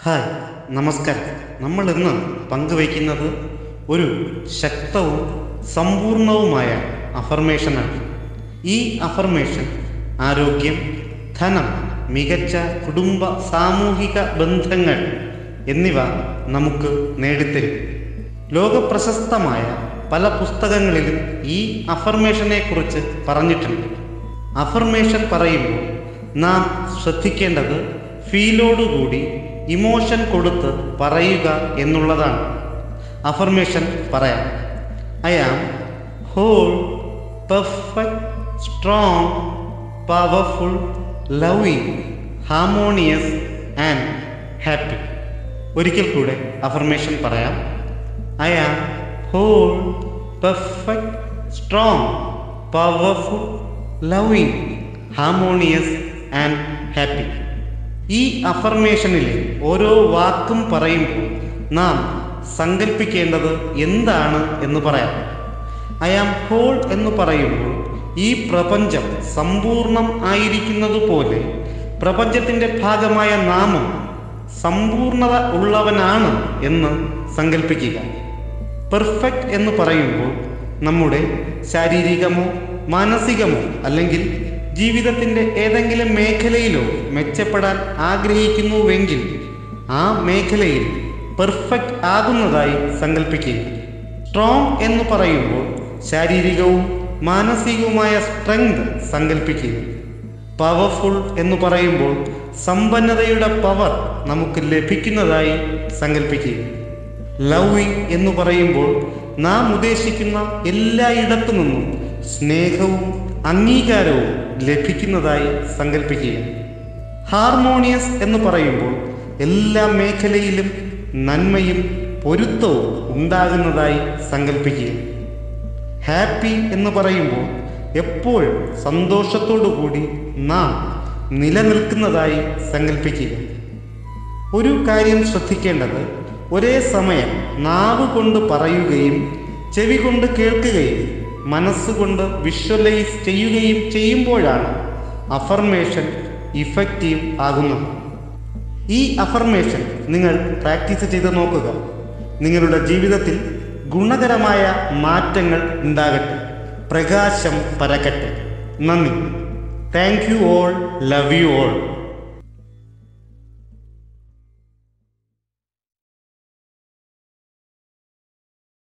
hi നമസ്കാരം നമ്മൾ ഇന്ന് പങ്കുവയ്ക്കുന്നത് ഒരു ശക്തവും സമ്പൂർണവുമായ അഫർമേഷനാണ് ഈ അഫർമേഷൻ ആരോഗ്യം ധനം മികച്ച കുടുംബ സാമൂഹിക ബന്ധങ്ങൾ എന്നിവ നമുക്ക് നേടിത്തരും ലോകപ്രശസ്തമായ പല പുസ്തകങ്ങളിലും ഈ അഫർമേഷനെ കുറിച്ച് പറഞ്ഞിട്ടുണ്ട് അഫർമേഷൻ പറയുമ്പോൾ നാം ശ്രദ്ധിക്കേണ്ടത് ഫീലോടുകൂടി ഇമോഷൻ കൊടുത്ത് പറയുക എന്നുള്ളതാണ് അഫർമേഷൻ പറയാം I am whole perfect strong powerful loving harmonious and happy ഒരിക്കൽ കൂടെ അഫർമേഷൻ പറയാം I am whole perfect strong powerful loving harmonious and happy ഈ അഫർമേഷനിലെ ഓരോ വാക്കും പറയുമ്പോൾ നാം സങ്കല്പിക്കേണ്ടത് എന്താണ് എന്ന് പറയാം ഐ ആം ഹോൾ എന്ന് പറയുമ്പോൾ ഈ പ്രപഞ്ചം സമ്പൂർണം ആയിരിക്കുന്നത് പോലെ പ്രപഞ്ചത്തിൻ്റെ ഭാഗമായ നാമം സമ്പൂർണത ഉള്ളവനാണ് എന്ന് സങ്കല്പിക്കുക പെർഫെക്റ്റ് എന്ന് പറയുമ്പോൾ നമ്മുടെ ശാരീരികമോ മാനസികമോ അല്ലെങ്കിൽ ജീവിതത്തിൻ്റെ ഏതെങ്കിലും മേഖലയിലോ മെച്ചപ്പെടാൻ ആഗ്രഹിക്കുന്നുവെങ്കിൽ ആ മേഖലയിൽ പെർഫെക്റ്റ് ആകുന്നതായി സങ്കല്പിക്കുക സ്ട്രോങ് എന്ന് പറയുമ്പോൾ ശാരീരികവും മാനസികവുമായ സ്ട്രെങ്ത് സങ്കല്പിക്കുക പവർഫുൾ എന്ന് പറയുമ്പോൾ സമ്പന്നതയുടെ പവർ നമുക്ക് ലഭിക്കുന്നതായി സങ്കല്പിക്കുക ലവിങ് എന്ന് പറയുമ്പോൾ നാം ഉദ്ദേശിക്കുന്ന എല്ലായിടത്തു നിന്നും സ്നേഹവും അംഗീകാരവും ലഭിക്കുന്നതായി സങ്കല്പിക്കുക ഹാർമോണിയസ് എന്ന് പറയുമ്പോൾ എല്ലാ മേഖലയിലും നന്മയും പൊരുത്തവും ഉണ്ടാകുന്നതായി സങ്കല്പിക്കുക ഹാപ്പി എന്ന് പറയുമ്പോൾ എപ്പോഴും സന്തോഷത്തോടു കൂടി നാം നിലനിൽക്കുന്നതായി സങ്കല്പിക്കുക ഒരു കാര്യം ശ്രദ്ധിക്കേണ്ടത് ഒരേ സമയം നാവ് കൊണ്ട് പറയുകയും ചെവി കൊണ്ട് കേൾക്കുകയും മനസ്സുകൊണ്ട് വിഷ്വലൈസ് ചെയ്യുകയും ചെയ്യുമ്പോഴാണ് അഫർമേഷൻ ഇഫക്റ്റീവ് ആകുന്നത് ഈ അഫർമേഷൻ നിങ്ങൾ പ്രാക്ടീസ് ചെയ്ത് നോക്കുക നിങ്ങളുടെ ജീവിതത്തിൽ ഗുണകരമായ മാറ്റങ്ങൾ ഉണ്ടാകട്ടെ പ്രകാശം പരക്കട്ടെ നന്ദി thank you all love you all